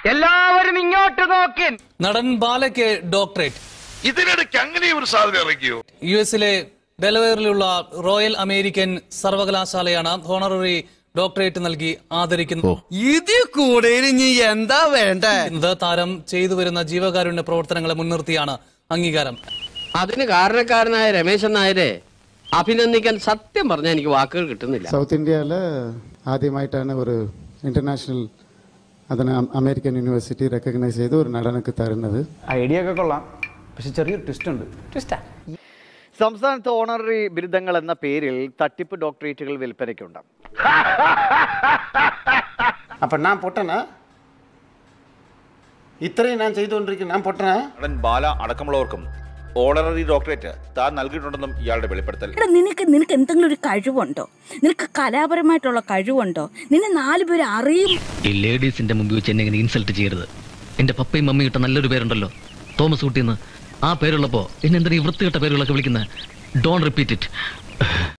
എല്ലാവരും ഇങ്ങോട്ട് നോക്കി നടൻ ബാലയ്ക്ക് ഡോക്ടറേറ്റ് ഇതിനിടയ്ക്ക് അങ്ങനെ ഒരു സാധനം ഇറക്കിയോ യു എസിലെ ഡെലവെയറിലുള്ള റോയൽ അമേരിക്കൻ സർവകലാശാലയാണ് ഹോണററി ഡോക്ടറേറ്റ് നൽകി ആദരിക്കുന്നത് ഇത് കൂടെ ഇനി എന്താ വേണ്ടേ ഇത് താരം ചെയ്തു വരുന്ന ജീവകാരുണ്യ പ്രവർത്തനങ്ങളെ മുൻനിർത്തിയാണ് അംഗീകാരം അതിന് കാരണക്കാരനായ രമേശൻ നായരെ അഭിനന്ദിക്കാൻ സത്യം പറഞ്ഞാൽ എനിക്ക് വാക്കുകൾ കിട്ടുന്നില്ല സൗത്ത് ഇന്ത്യയിൽ ആദ്യമായിട്ടാണ് ഒരു ഇന്റർനാഷണൽ അതിന് അം- അമേരിക്കൻ യൂണിവേഴ്സിറ്റി റെക്കഗ്നൈസ് ചെയ്ത് ഒരു നടനക്ക് തരുന്നത് ഐഡിയ ഒക്കെ കൊള്ളാം പക്ഷെ ചെറിയൊരു ട്വിസ്റ്റ് ഉണ്ട് ട്വിസ്റ്റാ സംസ്ഥാനത്ത് ഓണററി ബിരുദങ്ങൾ എന്ന പേരിൽ തട്ടിപ്പ് ഡോക്ടറേറ്റുകൾ വിൽപ്പനയ്ക്കുണ്ട് அப்போ நான் பொட்டனா ഇത്രയും ഞാൻ ചെയ്തുകൊണ്ടിരിക്കുന്നു ഞാൻ പൊട്ടനാ നടൻ ബാല അടക്കമുള്ളവർക്കും ഓണററി ഡോക്ടറേറ്റ് താൻ നൽകിയിട്ടുണ്ടെന്നും ഇയാളുടെ വെളിപ്പെടുത്തൽ എടാ നിനക്ക് നിനക്ക് എന്തെങ്കിലും ഒരു കഴിവുണ്ടോ നിനക്ക് കലാപരമായിട്ടുള്ള കഴിവുണ്ടോ നിന്നെ നാല് പേര് അറിയും ഈ ലേഡീസിന്റെ മുമ്പിൽ വെച്ച് എന്നെ ഇങ്ങനെ ഇൻസൾട്ട് ചെയ്യരുത് എന്റെ പപ്പയും മമ്മിയും ഇട്ട നല്ലൊരു പേരുണ്ടല്ലോ തോമസ് കുട്ടിന്ന് ആ പേരുള്ളപ്പോ എന്നെ എന്തിനാ ഈ വൃത്തികെട്ട പേരുകളൊക്കെ വിളിക്കുന്നത് ഡോൺ റിപ്പീറ്റ് ഇറ്റ്